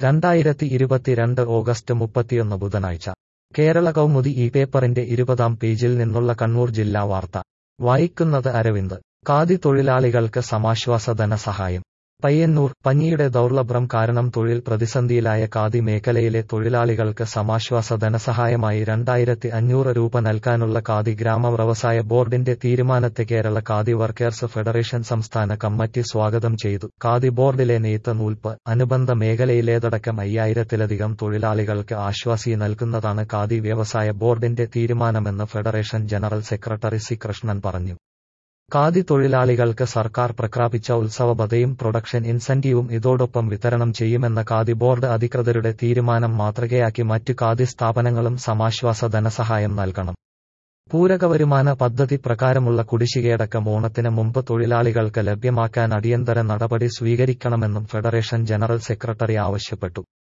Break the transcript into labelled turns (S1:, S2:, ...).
S1: രണ്ടായിരത്തി ഇരുപത്തിരണ്ട് ഓഗസ്റ്റ് മുപ്പത്തിയൊന്ന് ബുധനാഴ്ച കേരള കൗമുദി ഈ പേപ്പറിന്റെ ഇരുപതാം പേജിൽ നിന്നുള്ള കണ്ണൂർ ജില്ലാ വാർത്ത വായിക്കുന്നത് അരവിന്ദ് ഖാദി തൊഴിലാളികൾക്ക് സമാശ്വാസ ധനസഹായം പയ്യന്നൂർ പഞ്ഞിയുടെ ദൗർലഭ്യം കാരണം തൊഴിൽ പ്രതിസന്ധിയിലായ ഖാദി മേഖലയിലെ തൊഴിലാളികൾക്ക് സമാശ്വാസ ധനസഹായമായി രണ്ടായിരത്തി അഞ്ഞൂറ് രൂപ നൽകാനുള്ള ഖാദി ഗ്രാമ വ്യവസായ ബോർഡിന്റെ തീരുമാനത്തെ കേരള ഖാദി വർക്കേഴ്സ് ഫെഡറേഷൻ സംസ്ഥാന കമ്മിറ്റി സ്വാഗതം ചെയ്തു ഖാദി ബോർഡിലെ നെയ്ത്ത് നൂൽപ്പ് അനുബന്ധ മേഖലയിലേതടക്കം അയ്യായിരത്തിലധികം തൊഴിലാളികൾക്ക് ആശ്വാസി നൽകുന്നതാണ് ഖാദി വ്യവസായ ബോർഡിന്റെ തീരുമാനമെന്ന് federation general secretary C Krishnan പറഞ്ഞു ഖാദി തൊഴിലാളികൾക്ക് സർക്കാർ പ്രഖ്യാപിച്ച ഉത്സവബതയും പ്രൊഡക്ഷൻ ഇൻസെന്റീവും ഇതോടൊപ്പം വിതരണം ചെയ്യുമെന്ന ഖാദി ബോർഡ് അധികൃതരുടെ തീരുമാനം മാതൃകയാക്കി മറ്റു ഖാദി സ്ഥാപനങ്ങളും സമാശ്വാസ ധനസഹായം നൽകണം പൂരക വരുമാന പദ്ധതി പ്രകാരമുള്ള കുടിശ്ശികയടക്കം ഓണത്തിന് മുമ്പ് തൊഴിലാളികൾക്ക് ലഭ്യമാക്കാൻ അടിയന്തര നടപടി സ്വീകരിക്കണമെന്നും ഫെഡറേഷൻ ജനറൽ സെക്രട്ടറി ആവശ്യപ്പെട്ടു